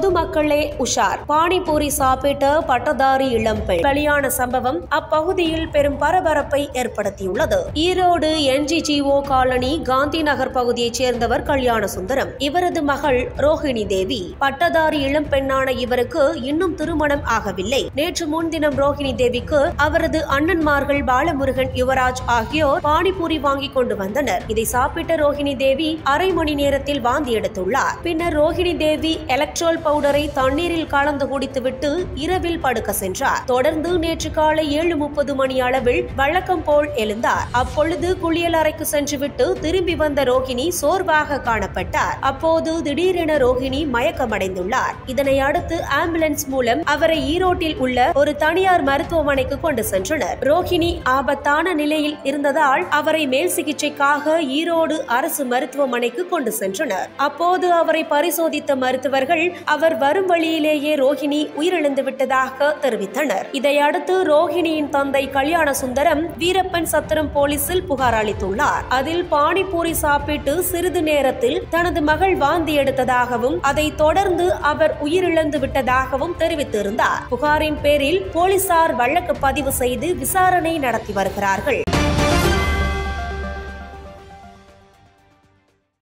பொதுமக்களே உஷார் பானிபூரி சாப்பிட்ட பட்டதாரி இளம்பெண் பலியான சம்பவம் அப்பகுதியில் பெரும் பரபரப்பை ஏற்படுத்தியுள்ளது ஈரோடு என்ஜிஜிஓ காலனி காந்தி நகர் பகுதியைச் சேர்ந்தவர் கல்யாண சுந்தரம் இவரது மகள் ரோஹிணி தேவி பட்டதாரி இளம்பெண்ணான இவருக்கு இன்னும் திருமணம் ஆகவில்லை நேற்று முன்தினம் ரோஹிணி தேவிக்கு அவரது அண்ணன்மார்கள் பாலமுருகன் யுவராஜ் ஆகியோர் பானிபூரி வாங்கி கொண்டு வந்தனர் இதை சாப்பிட்ட ரோஹிணி தேவி அரை மணி நேரத்தில் வாந்தி எடுத்துள்ளார் பின்னர் ரோஹிணி தேவி எலக்ட்ரோல் பவுடரை தண்ணீரில் கலந்து குடித்துவிட்டு இரவில் படுக்க சென்றார் தொடர்ந்து நேற்று காலை ஏழு முப்பது மணி அளவில் வழக்கம் போல் எழுந்தார் அப்பொழுது குளியல் அறைக்கு சென்றுவிட்டு திரும்பி வந்த ரோஹிணி சோர்வாக காணப்பட்டார் அப்போது திடீரென ரோஹிணி மயக்கமடைந்துள்ளார் இதனை அடுத்து ஆம்புலன்ஸ் மூலம் அவரை ஈரோட்டில் உள்ள ஒரு தனியார் மருத்துவமனைக்கு கொண்டு சென்றனர் ரோஹிணி ஆபத்தான நிலையில் இருந்ததால் அவரை மேல் சிகிச்சைக்காக ஈரோடு அரசு மருத்துவமனைக்கு கொண்டு சென்றனர் அப்போது அவரை பரிசோதித்த மருத்துவர்கள் அவர் வரும் வழியிலேயே ரோஹிணி உயிரிழந்து விட்டதாக தெரிவித்தனர் இதையடுத்து ரோஹிணியின் தந்தை கல்யாண சுந்தரம் வீரப்பன் சத்திரம் போலீசில் புகார் அளித்துள்ளார் அதில் பானிபூரி சாப்பிட்டு சிறிது நேரத்தில் தனது மகள் வாந்தி எடுத்ததாகவும் அதை தொடர்ந்து அவர் உயிரிழந்து விட்டதாகவும் தெரிவித்திருந்தார் புகாரின் பேரில் போலீசார் வழக்கு பதிவு செய்து விசாரணை நடத்தி வருகிறார்கள்